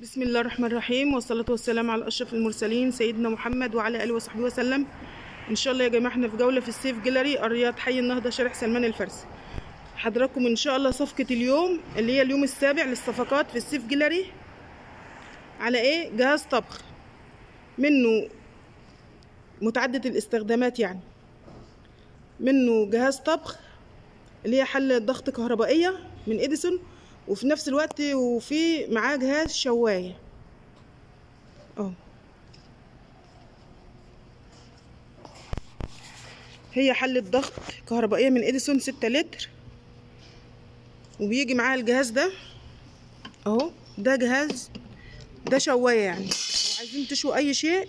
بسم الله الرحمن الرحيم والصلاة والسلام على أشرف المرسلين سيدنا محمد وعلى آله وصحبه وسلم إن شاء الله يا جماعة احنا في جولة في السيف جيلاري الرياض حي النهضة شارع سلمان الفارسي حضراتكم إن شاء الله صفقة اليوم اللي هي اليوم السابع للصفقات في السيف جيلاري على إيه جهاز طبخ منه متعدد الاستخدامات يعني منه جهاز طبخ اللي هي حلة ضغط كهربائية من إديسون وفي نفس الوقت وفي معاه جهاز شواية اه هي حلة ضغط كهربائية من إديسون ستة لتر وبيجي معاها الجهاز ده اهو ده جهاز ده شواية يعني لو عايزين تشووا أي شيء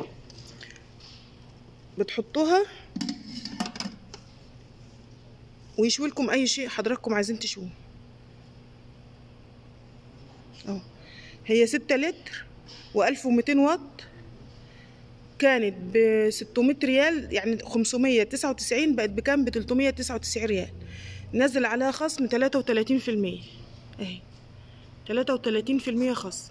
بتحطوها ويشوي لكم أي شيء حضراتكم عايزين تشووه اهو هي ستة لتر وألف ومتين واط كانت بستمية ريال يعني خمسمية تسعة وتسعين بقت بكام بتلتمية تسعة وتسعين ريال نزل عليها خصم تلاتة وتلاتين في المية اهي تلاتة وتلاتين في المية خصم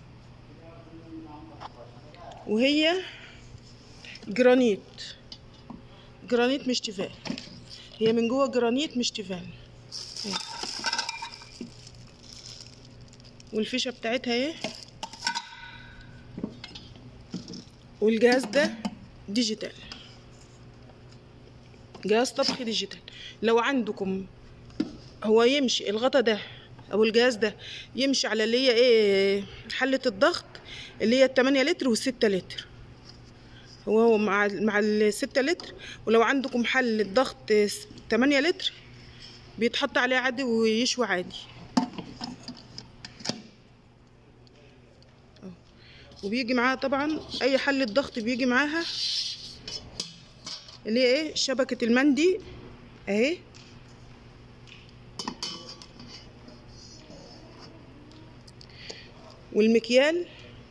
وهي جرانيت جرانيت مش تيفال هي من جوه جرانيت مش تيفال اهي. والفيشه بتاعتها اهي والجهاز ده ديجيتال جهاز طبخ ديجيتال لو عندكم هو يمشي الغطا ده او الجهاز ده يمشي على اللي هي ايه حله الضغط اللي هي التمانية لتر والستة لتر هو هو مع مع الستة لتر ولو عندكم حل ضغط تمانية لتر بيتحط عليه عادي ويشوي عادي وبيجي معاها طبعا اي حلة ضغط بيجي معاها اللي هي ايه شبكة المندي اهي والمكيال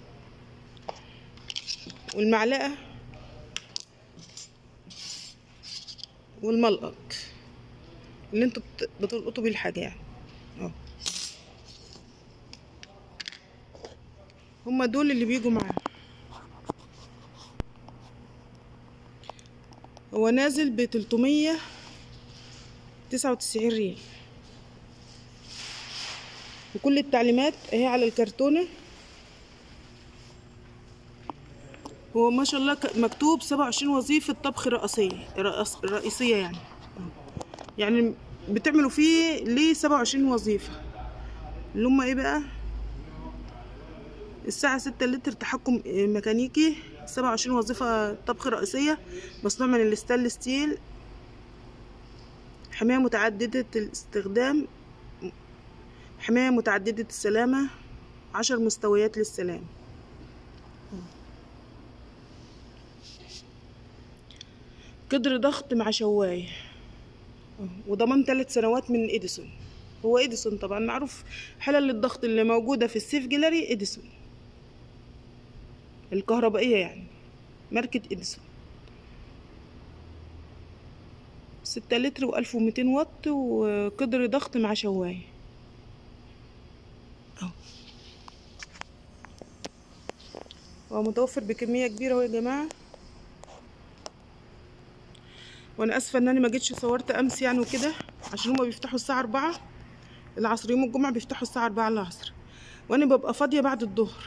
والمعلقة والملقط اللي انتوا بت- بتلقطوا بيه الحاجة يعني اهو هما دول اللي بيجوا معاه هو نازل بتلتمية تسعة وتسعين ريال وكل التعليمات اهي على الكرتونة هو ما شاء الله ك- مكتوب سبعة وعشرين وظيفة طبخ رئيسية رئيس- رئيسية يعني يعني بتعملوا فيه ليه سبعة وعشرين وظيفة اللي هما ايه بقى الساعة ستة لتر تحكم ميكانيكي سبعة وعشرين وظيفة طبخ رئيسية مصنوع من الستانلس ستيل حماية متعددة الاستخدام حماية متعددة السلامة عشر مستويات للسلام قدر ضغط مع شواية وضمان ثلاث سنوات من إديسون هو إديسون طبعا معروف حلل الضغط اللي موجودة في السيف جيلاري إديسون الكهربائية يعني ماركة إديسون ستة لتر وألف ومتين واط وقدر ضغط مع شواية أهو هو متوفر بكمية كبيرة اهو يا جماعة وانا اسفة ان انا ما جيتش صورت امس يعني وكده عشان هما بيفتحوا الساعة أربعة العصر يوم الجمعة بيفتحوا الساعة أربعة العصر وانا ببقى فاضية بعد الظهر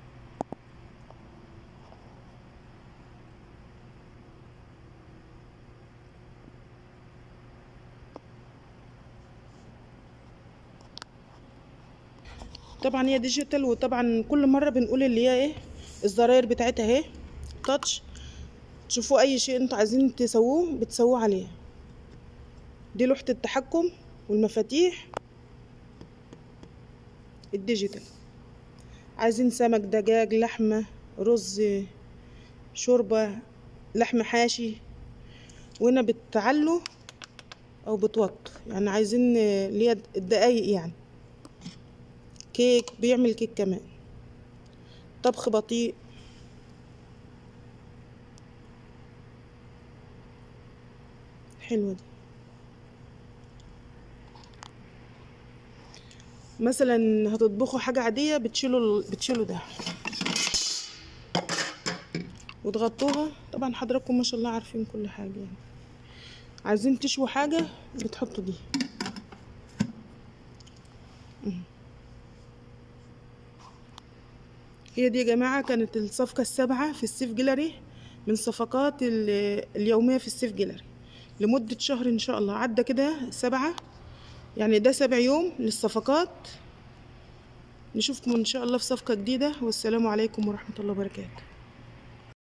طبعا هي ديجيتال وطبعا كل مرة بنقول اللي هي ايه الزراير بتاعتها اهي تاتش تشوفوا اي شيء انتوا عايزين تسووه بتسووه عليها دي لوحة التحكم والمفاتيح الديجيتال عايزين سمك دجاج لحمة رز شوربة لحم حاشي وهنا بتعلوا او بتوطوا يعني عايزين اللي هي الدقايق يعني كيك بيعمل كيك كمان طبخ بطيء حلوة دي مثلا هتطبخوا حاجة عادية بتشيلوا بتشيلوا ده وتغطوها طبعا حضراتكم ما شاء الله عارفين كل حاجة يعني عايزين تشووا حاجة بتحطوا دي مم. هي دي يا جماعة كانت الصفقة السابعة في السيف جيلاري من صفقات ال- اليومية في السيف جيلاري لمدة شهر إن شاء الله عدى كده سبعة يعني ده سبع يوم للصفقات نشوفكم إن شاء الله في صفقة جديدة والسلام عليكم ورحمة الله وبركاته